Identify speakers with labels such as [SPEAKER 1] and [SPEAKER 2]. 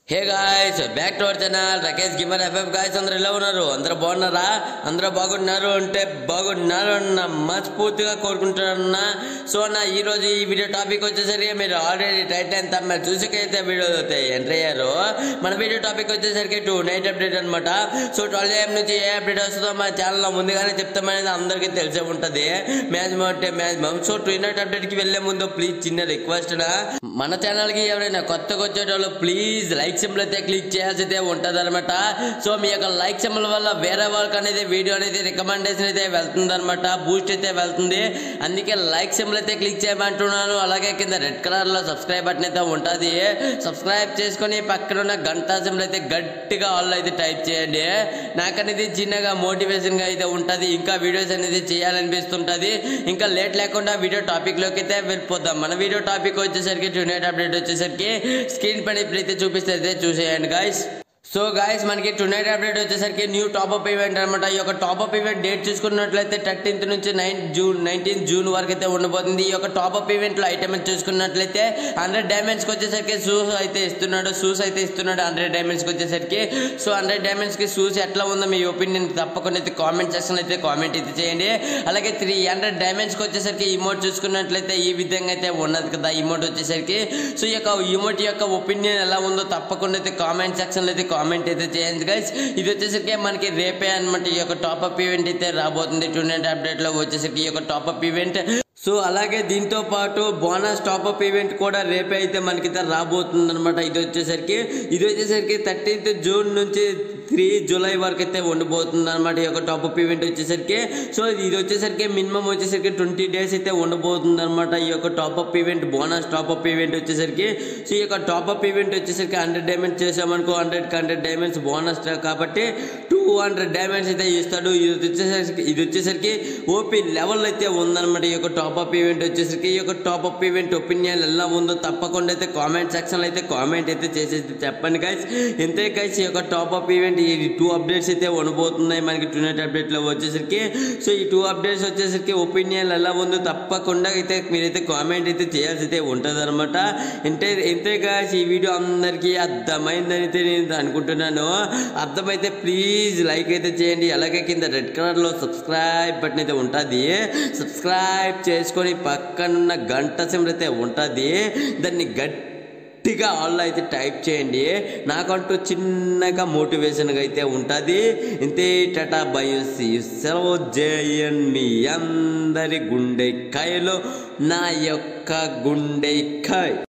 [SPEAKER 1] hey guys back to our channel Rakesh gamer FF guys అందరూ ఎలా ఉన్నారు అందరూ బాగున్నారా అందరూ బాగున్నారు అంటే బాగున్నారు అన్న మనస్ఫూర్తిగా కోరుకుంటున్నా సో నా ఈ రోజు ఈ వీడియో టాపిక్ వచ్చేసరికి మీరు ఆల్రెడీ టైట్ అయిన తమ్మ చూసుకైతే వీడియో ఎంటర్ అయ్యారు మన వీడియో టాపిక్ వచ్చేసరికి టూ నైట్ అప్డేట్ అనమాట సో ట్వెల్వ్ ఏఎం నుంచి ఏ అప్డేట్ వస్తుందో మా ఛానల్లో ముందుగానే చెప్తామనేది అందరికీ తెలిసే ఉంటుంది మ్యాక్సిమం అంటే మ్యాక్సిమం సో టూ నైట్ అప్డేట్కి వెళ్ళే ముందు ప్లీజ్ చిన్న రిక్వెస్ట్ మన ఛానల్కి ఎవరైనా కొత్తగా వచ్చేటోళ్ళు ప్లీజ్ లైక్ సింబల్ అయితే క్లిక్ చేయాల్సి అయితే ఉంటుంది అనమాట సో మీ యొక్క లైక్ సింబల్ వల్ల వేరే వాళ్ళకి అనేది వీడియో అనేది రికమెండేషన్ అయితే వెళ్తుంది అనమాట బూస్ట్ అయితే వెళ్తుంది అందుకే లైక్ సింబల్ అయితే క్లిక్ చేయమంటున్నాను అలాగే కింద రెడ్ కలర్ లో సబ్స్క్రైబ్ బటన్ అయితే ఉంటుంది సబ్స్క్రైబ్ చేసుకొని పక్కన ఉన్న గంట సింబల్ అయితే గట్టిగా ఆల్ అయితే టైప్ చేయండి నాకనేది చిన్నగా మోటివేషన్ గా అయితే ఉంటుంది ఇంకా వీడియోస్ అనేది చేయాలనిపిస్తుంటది ఇంకా లేట్ లేకుండా వీడియో టాపిక్ లోకి అయితే వెళ్ళిపోదాం మన వీడియో టాపిక్ వచ్చేసరికి టునైట్ అప్డేట్ వచ్చేసరికి స్క్రీన్ పైన ఇప్పుడైతే చూపిస్తే అయితే చూసేయండి గాయస్ సో గాయస్ మనకి టునైట్ అప్డేట్ వచ్చేసరికి న్యూ టాప్అప్ ఈవెంట్ అనమాట ఈ యొక్క టాప్అప్ ఈవెంట్ డేట్ చూసుకున్నట్లయితే థర్టీన్త్ నుంచి నైన్ జూన్ నైన్టీన్ జూన్ వరకు అయితే ఉండబోతుంది ఈ యొక్క టాప్అప్ ఈవెంట్ లో ఐటమ్ చూసుకున్నట్లయితే హండ్రెడ్ డైమండ్స్ కి వచ్చేసరికి షూస్ అయితే ఇస్తున్నాడు షూస్ అయితే ఇస్తున్నాడు హండ్రెడ్ డైమండ్స్ కి వచ్చేసరికి సో హండ్రెడ్ డైమండ్స్ కి షూస్ ఎట్లా ఉందో మీ ఒపీనియన్ తప్పకుండా అయితే కామెంట్ సెక్షన్ అయితే కామెంట్ అయితే చేయండి అలాగే త్రీ హండ్రెడ్ డైమండ్స్ కి వచ్చేసరికి ఇమోట్ చూసుకున్నట్లయితే ఈ విధంగా అయితే ఉన్నది కదా ఇమోట్ వచ్చేసరికి సో ఈ యొక్క ఇమోట్ యొక్క ఒపీనియన్ ఎలా ఉందో తప్పకుండా అయితే కామెంట్ సెక్షన్ లో అయితే కామెంట్ అయితే చేయండి గైస్ ఇది వచ్చేసరికి మనకి రేపే అనమాట ఈ యొక్క టాప్అప్ ఈవెంట్ అయితే రాబోతుంది టూనెట్ అప్డేట్ లో వచ్చేసరికి ఈ యొక్క టాప్అప్ ఈవెంట్ సో అలాగే దీంతో పాటు బోనస్ టాప్అప్ ఈవెంట్ కూడా రేపే అయితే మనకైతే రాబోతుంది అనమాట ఇది వచ్చేసరికి ఇది వచ్చేసరికి థర్టీన్త్ జూన్ నుంచి త్రీ జూలై వరకు అయితే ఉండబోతుంది అనమాట ఈ యొక్క టాప్అప్ ఈవెంట్ వచ్చేసరికి సో ఇది వచ్చేసరికి మినిమం వచ్చేసరికి ట్వంటీ డేస్ అయితే ఉండబోతుంది అనమాట ఈ యొక్క top up event bonus top up event వచ్చేసరికి సో ఈ యొక్క టాప్అప్ ఈవెంట్ వచ్చేసరికి హండ్రెడ్ డైమండ్స్ చేసామనుకో హండ్రెడ్ హండ్రెడ్ డైమండ్స్ బోనస్ కాబట్టి టూ హండ్రెడ్ డైమండ్స్ అయితే ఇస్తాడు ఇది వచ్చేసరికి ఇది వచ్చేసరికి ఓపీ లెవెల్ అయితే ఉందన్నమాట ఈ యొక్క టాప్అప్ ఈవెంట్ వచ్చేసరికి ఈ యొక్క టాప్అప్ ఈవెంట్ ఒపీనియన్ ఎలా ఉందో తప్పకుండా అయితే కామెంట్ సెక్షన్ అయితే కామెంట్ అయితే చేసేసి చెప్పండి గైస్ ఎంతే గైస్ ఈ యొక్క టాప్అప్ ఈవెంట్ ఈ టూ అప్డేట్స్ అయితే ఉండబోతున్నాయి మనకి టూ నైట్ అప్డేట్ లో వచ్చేసరికి సో ఈ టూ అప్డేట్స్ వచ్చేసరికి ఒపీనియన్ ఎలా ఉందో తప్పకుండా అయితే మీరైతే కామెంట్ అయితే చేయాల్సి అయితే ఉంటుంది అనమాట అంటే ఎంతే గైస్ ఈ వీడియో అందరికీ అర్థమైందని అయితే నేను అనుకుంటున్నాను అర్థమైతే ప్లీజ్ లైక్ అయితే చేయండి అలాగే కింద రెడ్ కలర్ లో సబ్స్క్రైబ్ బటన్ అయితే ఉంటుంది సబ్స్క్రైబ్ చేసుకొని పక్కనున్న గంట సింబల్ అయితే ఉంటుంది దాన్ని గట్టిగా ఆల్ అయితే టైప్ చేయండి నాకంటూ చిన్నగా మోటివేషన్గా అయితే ఉంటుంది ఇంతే టటా బయోసి సెలవు జయన్ మీ అందరి గుండె కాయలో నా యొక్క గుండె కాయ్